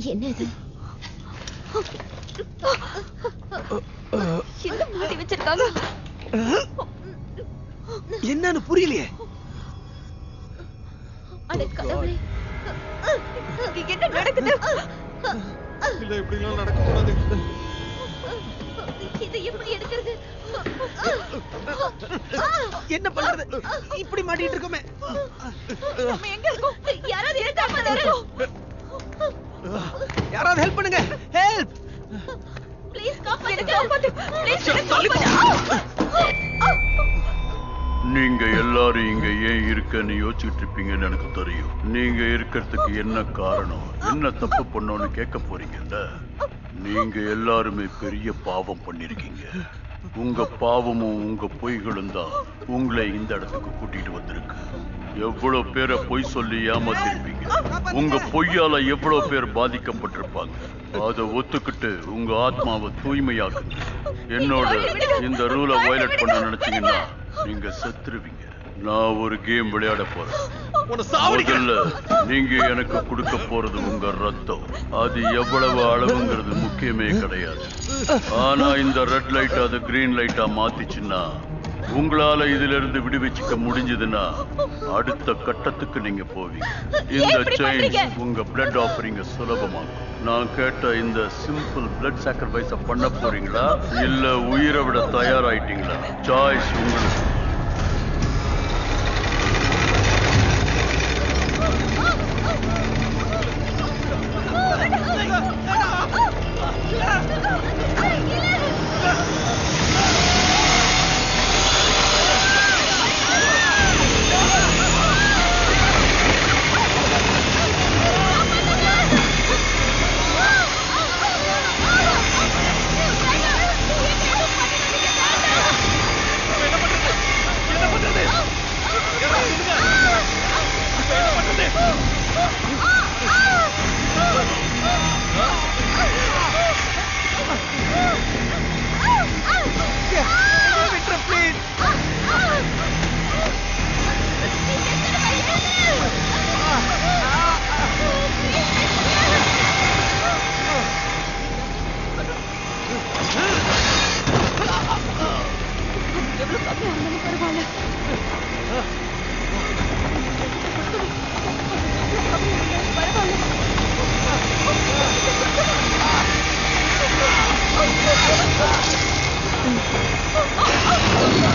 என்ன இது என்ன மாட்டி வச்சிருக்காங்க என்னன்னு புரியலையே அட கடவுளே இங்க என்ன நடக்குது இல்ல இப்படி எல்லாம் நடக்க கூடாது இதை எப்படி எடுக்கிறது என்ன பண்றது இப்படி மாட்டிட்டு இருக்கோமே நம்ம எங்க இருக்கோம் யாராவது எடுத்தாங்க யாராவது ஹெல்ப் பண்ணுங்க ஹெல்ப் ப்ளீஸ் காப்பாத்து காப்பாத்து ப்ளீஸ் நீங்க எல்லாரும் இங்க ஏன் இருக்கன்னு யோசிச்சுட்டு இருப்பீங்கன்னு எனக்கு தெரியும் நீங்க இருக்கிறதுக்கு என்ன காரணம் என்ன தப்பு பண்ணோன்னு கேட்க போறீங்கல்ல நீங்க எல்லாருமே பெரிய பாவம் பண்ணிருக்கீங்க உங்க பாவமும் உங்க பொய்களும் தான் உங்களை இந்த இடத்துக்கு கூட்டிட்டு வந்திருக்கு எவ்வளவு பேரை பொய் சொல்லி ஏமாத்திருப்பீங்க உங்க பொய்யால எவ்வளவு பேர் பாதிக்கப்பட்டிருப்பாங்க அதை ஒத்துக்கிட்டு உங்க ஆத்மாவை தூய்மையாக்குங்க என்னோட இந்த ரூலை வயலட் பண்ண நினைச்சீங்கன்னா நீங்க செத்துருவீங்க நான் ஒரு கேம் விளையாட போறேன் முதல்ல நீங்க எனக்கு கொடுக்க போறது உங்க ரத்தம் அது எவ்வளவு அளவுங்கிறது முக்கியமே கிடையாது ஆனா இந்த ரெட் லைட் அது கிரீன் லைட்டா மாத்திச்சுன்னா உங்களால இதுல இருந்து விடுவிச்சுக்க முடிஞ்சதுன்னா அடுத்த கட்டத்துக்கு நீங்க போவீங்க இந்த செயின் உங்க பிளட் ஆஃபரிங்க சுலபமாகும் நான் கேட்ட இந்த சிம்பிள் பிளட் சாக்ரிஃபைஸ பண்ண போறீங்களா இல்ல உயிரை விட தயாராயிட்டீங்களா சாய்ஸ் உங்களுக்கு பரவாயில்ல